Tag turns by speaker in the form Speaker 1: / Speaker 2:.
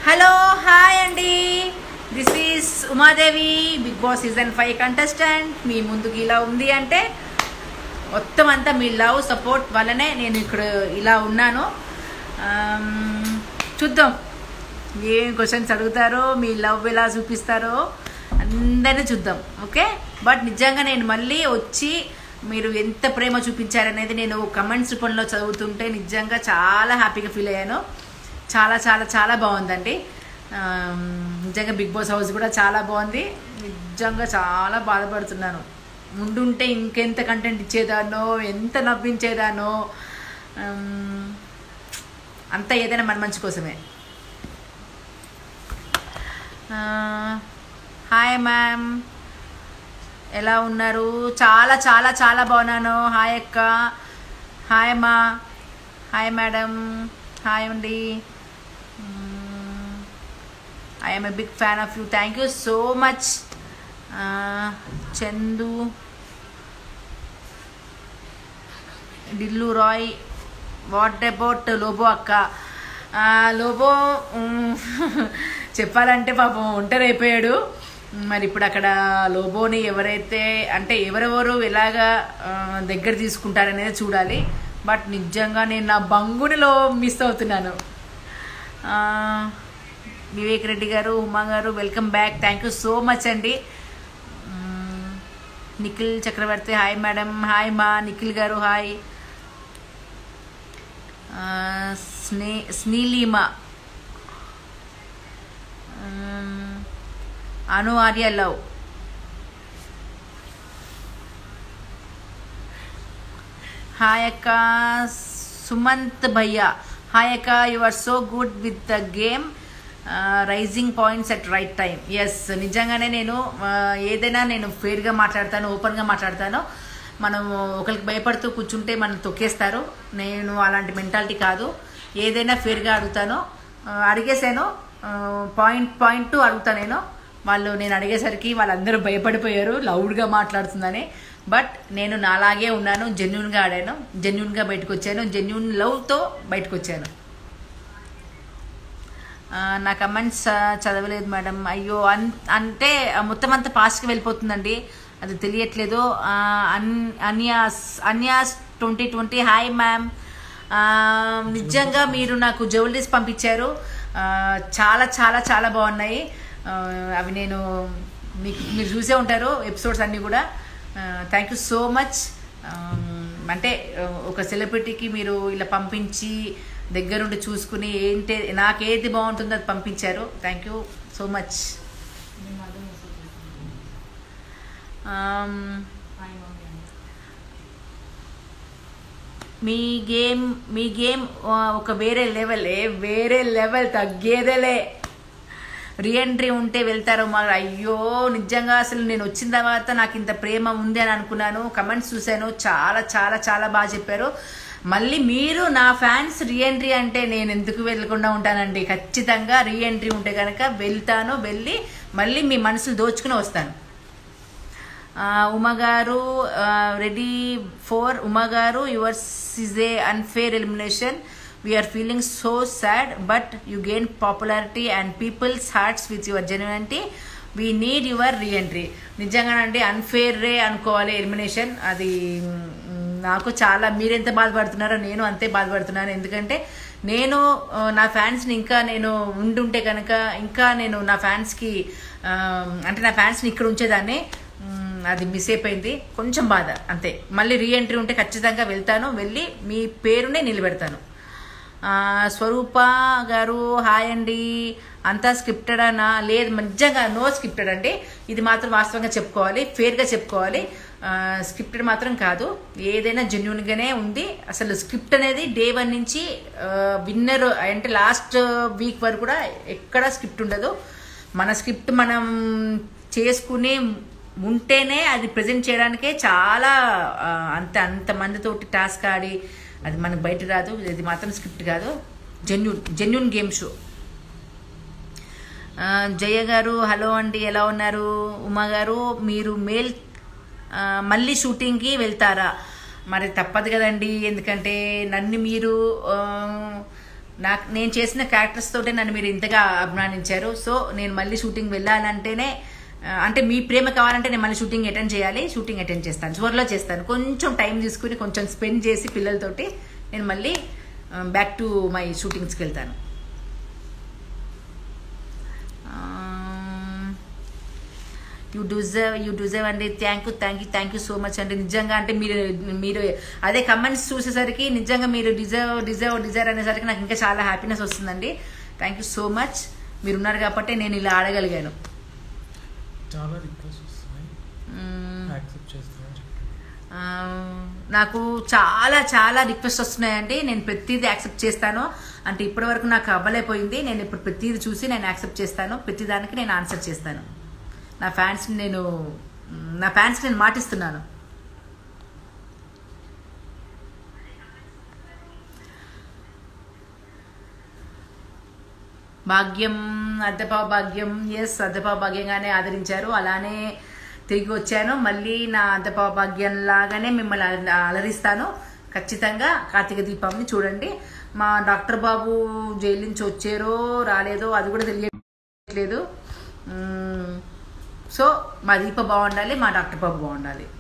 Speaker 1: Hello hi అండి this is Umadevi Bigg Boss season five contestant మీ ముందుకు ఇలా ఉంది అంటే మొత్తం అంతా మీ లవ్ సపోర్ట్ వల్లనే నేను ఇక్కడ ఇలా ఉన్నాను ఆమ్, చూద్దాం ఏం క్వశ్చన్స్ అడుగుతారో మీ లవ్ ఎలా చూపిస్తారో అందరినీ చూద్దాం ఓకే బట్ నిజంగా నేను మళ్ళీ వచ్చి మీరు ఎంత ప్రేమ చూపించారనేది నేను కమెంట్స్ రూపంలో చదువుతుంటే నిజంగా చాలా హ్యాపీగా ఫీల్ అయ్యాను చాలా చాలా చాలా బాగుందండి ఆమ్, నిజంగా బిగ్ బాస్ హౌస్ కూడా చాలా బాగుంది నిజంగా చాలా బాధపడుతున్నాను ముందుంటే ఇంకెంత కంటెంట్ ఇచ్చేదానో ఎంత నవ్వించేదానో ఆమ్, అంతా ఏదైనా మన మంచి కోసమే ఆ, హాయ్ మ్యామ్ ఎలా ఉన్నారు చాలా చాలా చాలా బాగున్నాను హాయ్ అక్క హాయ్ అమ్మా హాయ్ మేడం హాయ్ అండి I'm a big fan of you thank you so much Chandu Dillu Rai what about Lobo అక్క ఆ, లోబో మ్, చెప్పాలంటే పాపం ఒంటరి అయిపోయాడు మరి ఇప్పుడు అక్కడ లోబోని ఎవరైతే అంటే ఎవరెవరు ఎలాగా ఆ, దగ్గర తీసుకుంటారనేది చూడాలి బట్ నిజంగా నేను నా బంగునిలో మిస్ అవుతున్నాను ఆ, Vivek Reddy garu Uma garu welcome back thank you so much అండి మ్, Nikhil Chakravarthy hi madam hi మా నిఖిల్ గారు హాయ్ ఆ, స్నే స్నీలిమా మ్, అను ఆర్య లవ్ హాయ్ అక్క సుమంత్ భయ్య హాయ్ అక్క you are so good with the game raising points at right time yes నిజంగానే నేను ఆ, ఏదైనా నేను ఫేర్గా మాట్లాడతాను ఓపెన్గా మాట్లాడతాను మనం ఒకరికి భయపడుతూ కూర్చుంటే మనం తొక్కేస్తారు నేను అలాంటి మెంటాలిటీ కాదు ఏదైనా ఫేర్గా అడుగుతాను ఆ, అడిగేసాను పాయింట్ పాయింట్ అడుగుతాను నేను వాళ్ళు నేను అడిగేసరికి వాళ్ళందరూ భయపడిపోయారు లౌడ్గా మాట్లాడుతుందని బట్ నేను నాలాగే ఉన్నాను జెన్యున్గా ఆడాను జెన్యున్గా బయటకు వచ్చాను జెన్యున్ లవ్తో బయటకు వచ్చాను ఆ, నా కమెంట్స్ ఆ, చదవలేదు మేడం అయ్యో అన్ అంటే ఆ మొత్తం అంతా పాస్ట్కి వెళ్ళిపోతుందండి అది తెలియట్లేదు ఆ, అన్- అన్యాస్ అన్యాస్ ట్వంటీ ట్వంటీ హాయ్ మ్యామ్ ఆ, నిజంగా మీరు నాకు జ్యువెలరీస్ పంపించారు ఆ, చాలా చాలా చాలా బాగున్నాయి ఆ, అవి నేను మీకు మీరు చూసే ఉంటారు ఎపిసోడ్స్ అన్నీ కూడా థ్యాంక్ యూ సో మచ్ అంటే ఆ, ఒక సెలబ్రిటీకి మీరు ఇలా పంపించి దగ్గరుండి చూసుకుని ఏంటి నాకేది బాగుంటుందో అది పంపించారు థ్యాంక్ యూ సో మచ్ మీ గేమ్ మీ గేమ్ ఆ, ఒక వేరే లెవెల్ ఏ వేరే లెవెల్ తగ్గేదేలే రీఎంట్రీ ఉంటే వెళ్తారు మరి అయ్యో నిజంగా అసలు నేను వచ్చిన తర్వాత నాకు ఇంత ప్రేమ ఉంది అని అనుకున్నాను కమెంట్స్ చూశాను చాలా చాలా చాలా బాగా చెప్పారు మళ్ళీ మీరు నా ఫ్యాన్స్ రీఎంట్రీ అంటే నేను ఎందుకు వెళ్ళకుండా ఉంటానండి ఖచ్చితంగా రీఎంట్రీ ఉంటే కనుక వెళ్తాను వెళ్ళి మళ్ళీ మీ మనసులు దోచుకుని వస్తాను ఆ, ఉమా గారు ready for Uma garu yours is a unfair elimination we're feeling so sad but you gain popularity and people's hearts with your genuinity we need your reentry నిజంగానండి అన్ఫేర్ రే అనుకోవాలి ఎలిమినేషన్ అది మ్, నాకు చాలా మీరెంత బాధపడుతున్నారో నేను అంతే బాధపడుతున్నాను ఎందుకంటే నేను ఆ, నా ఫ్యాన్స్ని ఇంకా నేను ఉండుంటే కనుక ఇంకా నేను నా ఫ్యాన్స్కి ఆ, అంటే నా ఫ్యాన్స్ని ఇక్కడ ఉంచేదాన్ని మ్, అది మిస్ అయిపోయింది కొంచెం బాధ అంతే మళ్ళీ రీఎంట్రీ ఉంటే ఖచ్చితంగా వెళ్తాను వెళ్ళి మీ పేరునే నిలబెడతాను ఆ, స్వరూప గారు హాయ్ అండి అంతా స్క్రిప్టెడ్ అనా లేదు నిజంగా నో స్క్రిప్టెడ్ అండి ఇది మాత్రం వాస్తవంగా చెప్పుకోవాలి ఫేర్గా చెప్పుకోవాలి స్క్రిప్టెడ్ మాత్రం కాదు ఏదైనా జెన్యున్గానే ఉంది అసలు స్క్రిప్ట్ అనేది డే వన్ నుంచి విన్నర్ అంటే లాస్ట్ వీక్ వరకు కూడా ఎక్కడ స్క్రిప్ట్ ఉండదు మన స్క్రిప్ట్ మనం చేసుకుని ఉంటేనే అది ప్రజెంట్ చేయడానికే చాలా ఆ, అంత అంత మందితోటి టాస్క్ ఆడి అది మనకు బయట రాదు ఇది మాత్రం స్క్రిప్ట్ కాదు జెన్యున్ జెన్యున్ గేమ్ షో ఆ, జయ గారు హలో అండి ఎలా ఉన్నారు ఉమా గారు మీరు మేల్ ఆ, మళ్ళీ షూటింగ్కి వెళ్తారా మరి తప్పదు కదండి ఎందుకంటే నన్ను మీరు ఆ, నాకు నేను చేసిన క్యారెక్టర్స్ తోటే నన్ను మీరు ఇంతగా అభిమానించారు సో నేను మళ్ళీ షూటింగ్ వెళ్ళాలంటేనే ఆ, అంటే మీ ప్రేమ కావాలంటే నేను మళ్ళీ షూటింగ్ అటెండ్ చేయాలి షూటింగ్ అటెండ్ చేస్తాను త్వరలో చేస్తాను కొంచెం టైం తీసుకుని కొంచెం స్పెండ్ చేసి పిల్లలతోటి నేను మళ్ళీ బ్యాక్ టు మై షూటింగ్స్కి వెళ్తాను యూ డిజర్వ్ యూ డిజర్వ్ అండి thank you thank you thank you so much అండి నిజంగా అంటే మీరు మీరు అదే కమెంట్స్ చూసేసరికి నిజంగా మీరు డిజర్వ్ డిజర్వ్ డిజర్వ్ అనేసరికి నాకు ఇంకా చాలా హ్యాపీనెస్ వస్తుందండి థ్యాంక్ యూ సో మచ్ మీరు ఉన్నారు కాబట్టి నేను ఇలా ఆడగలిగాను
Speaker 2: చాలా రిక్వెస్ట్ వస్తున్నాయి
Speaker 1: మ్మ్.
Speaker 2: యాక్సెప్ట్ చేస్తామని చెప్పి
Speaker 1: ఆ, నాకు చాలా చాలా రిక్వెస్ట్ వస్తున్నాయండి నేను ప్రతిదీ యాక్సెప్ట్ చేస్తాను అంటే ఇప్పటి వరకు నాకు అవ్వలేకపోయింది నేను ఇప్పుడు ప్రతిదీ చూసి నేను యాక్సెప్ట్ చేస్తాను ప్రతిదానికి నేను ఆన్సర్ చేస్తాను నా ఫ్యాన్స్ నేను నా ఫ్యాన్స్ నేను మాటిస్తున్నాను భాగ్యం అద్దెపా భాగ్యం ఎస్ అద్దెపా భాగ్యంగానే ఆదరించారు అలానే తిరిగి వచ్చాను మళ్ళీ నా అద్దెపా భాగ్యం లాగానే మిమ్మల్ని అల- అలరిస్తాను ఖచ్చితంగా కార్తీక దీపంని చూడండి మా డాక్టర్ బాబు జైలు నుంచి వచ్చారో రాలేదో అది కూడా తెలియట్లేదు మ్మ్. సో మా దీప బాగుండాలి మా డాక్టర్ బాబు బాగుండాలి